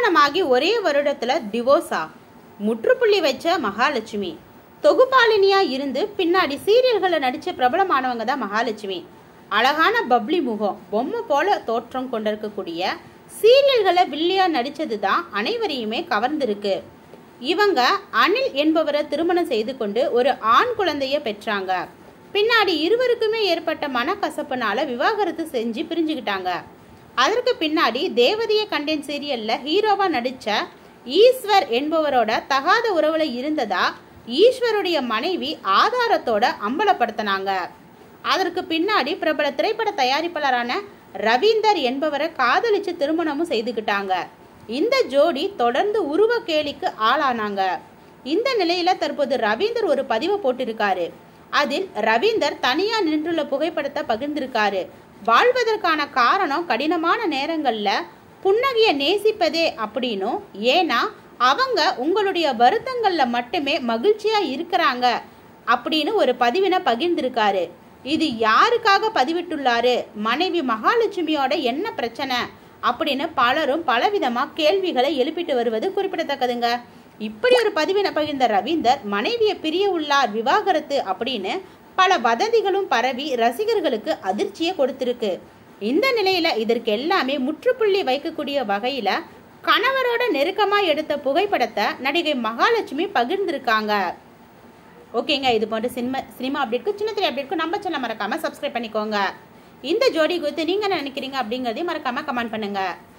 திருமணமாகி ஒரே வருடத்துல டிவோர்ஸா முற்றுப்புள்ளி வச்ச மகாலட்சுமி தொகுப்பாளினியா இருந்து பின்னாடி சீரியல்களை நடிச்ச பிரபலமானவங்க தான் மகாலட்சுமி அழகான பப்ளி முகம் பொம்மை போல தோற்றம் கொண்டிருக்கக்கூடிய சீரியல்களை வில்லியா நடிச்சது தான் அனைவரையுமே கவர்ந்திருக்கு இவங்க அனில் என்பவரை திருமணம் செய்து கொண்டு ஒரு ஆண் குழந்தைய பெற்றாங்க பின்னாடி இருவருக்குமே ஏற்பட்ட மனக்கசப்புனால விவாகரத்து செஞ்சு பிரிஞ்சுக்கிட்டாங்க அதற்கு பின்னாடி தேவதைய கண்டேன் சீரியல்ல ஹீரோவா நடிச்ச ஈஸ்வர் என்பவரோட தகாத உறவுல இருந்ததா ஈஸ்வருடைய மனைவி ஆதாரத்தோட அம்பலப்படுத்தினாங்க அதற்கு பின்னாடி பிரபல திரைப்பட தயாரிப்பாளரான ரவீந்தர் என்பவரை காதலிச்சு திருமணமும் செய்துக்கிட்டாங்க இந்த ஜோடி தொடர்ந்து உருவ கேலிக்கு ஆளானாங்க இந்த நிலையில தற்போது ரவீந்தர் ஒரு பதிவு போட்டிருக்காரு அதில் ரவீந்தர் தனியா நின்றுள்ள புகைப்படத்தை பகிர்ந்திருக்காரு வாழ்வதற்கான காரணம் கடினமான நேரங்கள்ல புன்னகைய நேசிப்பதே அப்படின்னும் ஏன்னா அவங்க உங்களுடைய வருத்தங்கள்ல மட்டுமே மகிழ்ச்சியா இருக்கிறாங்க அப்படின்னு ஒரு பதிவினை பகிர்ந்திருக்காரு இது யாருக்காக பதிவிட்டுள்ளாரு மனைவி மகாலட்சுமியோட என்ன பிரச்சனை அப்படின்னு பலரும் பலவிதமா கேள்விகளை எழுப்பிட்டு வருவது குறிப்பிடத்தக்கதுங்க இப்படி ஒரு பதிவினை பகிர்ந்த ரவீந்தர் மனைவியை பிரிய உள்ளார் விவாகரத்து அப்படின்னு பல வதந்திகளும் பரவி ரசிகர்களுக்கு அதிர்ச்சியை கொடுத்திருக்கு இந்த நிலையில இதற்கு எல்லாமே முற்றுப்புள்ளி வைக்கக்கூடிய வகையில கணவரோட நெருக்கமா எடுத்த புகைப்படத்தை நடிகை மகாலட்சுமி பகிர்ந்திருக்காங்க ஓகேங்க இது போன்ற சினிமா சினிமா அப்டேட்க்கு சின்ன திரை அப்டேட்க்கு நம்ம சேனல் மறக்காம சப்ஸ்கிரைப் பண்ணிக்கோங்க இந்த ஜோடி குறித்து நீங்க என்ன நினைக்கிறீங்க அப்படிங்கறதையும் மறக்காம கமெண்ட் பண்ணுங்க